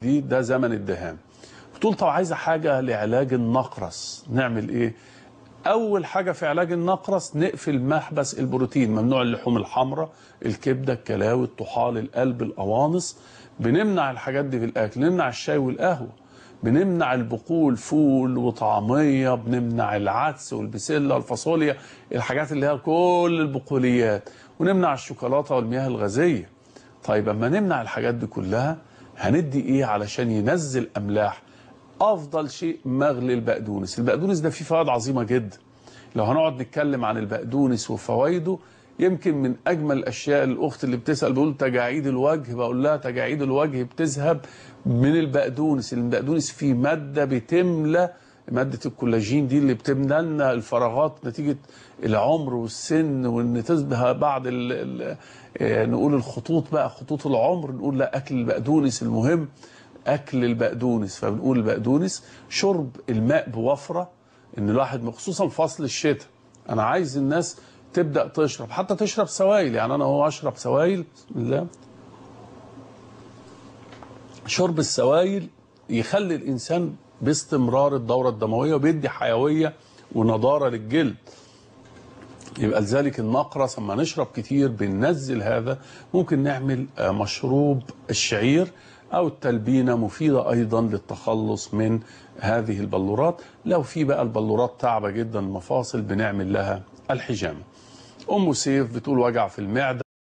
دي ده زمن الدهان بتقول طب عايزه حاجه لعلاج النقرس نعمل ايه اول حاجه في علاج النقرس نقفل محبس البروتين ممنوع اللحوم الحمراء الكبده الكلاوي الطحال القلب القوانص بنمنع الحاجات دي في الاكل نمنع الشاي والقهوه بنمنع البقول فول وطعميه بنمنع العدس والبسله والفاصوليا الحاجات اللي هي كل البقوليات ونمنع الشوكولاته والمياه الغازيه طيب اما نمنع الحاجات دي كلها هندي ايه علشان ينزل املاح افضل شيء مغلي البقدونس البقدونس ده فيه فوائد عظيمه جدا لو هنقعد نتكلم عن البقدونس وفوائده يمكن من اجمل الاشياء الاخت اللي بتسال بيقول تجاعيد الوجه بقول لها تجاعيد الوجه بتذهب من البقدونس البقدونس فيه ماده بتملى ماده الكولاجين دي اللي بتملى لنا الفراغات نتيجه العمر والسن وان تشبه بعض ال ال نقول الخطوط بقى خطوط العمر نقول لا اكل البقدونس المهم اكل البقدونس فبنقول البقدونس شرب الماء بوفره ان الواحد خصوصا فصل الشتاء انا عايز الناس تبدا تشرب حتى تشرب سوائل يعني انا هو اشرب سوائل بسم الله شرب السوائل يخلي الانسان باستمرار الدوره الدمويه وبيدي حيويه ونضاره للجلد يبقى لذلك النقرس اما نشرب كتير بننزل هذا ممكن نعمل مشروب الشعير او التلبينه مفيده ايضا للتخلص من هذه البلورات لو في بقى البلورات تعبه جدا المفاصل بنعمل لها الحجامه ام سيف بتقول وجع في المعده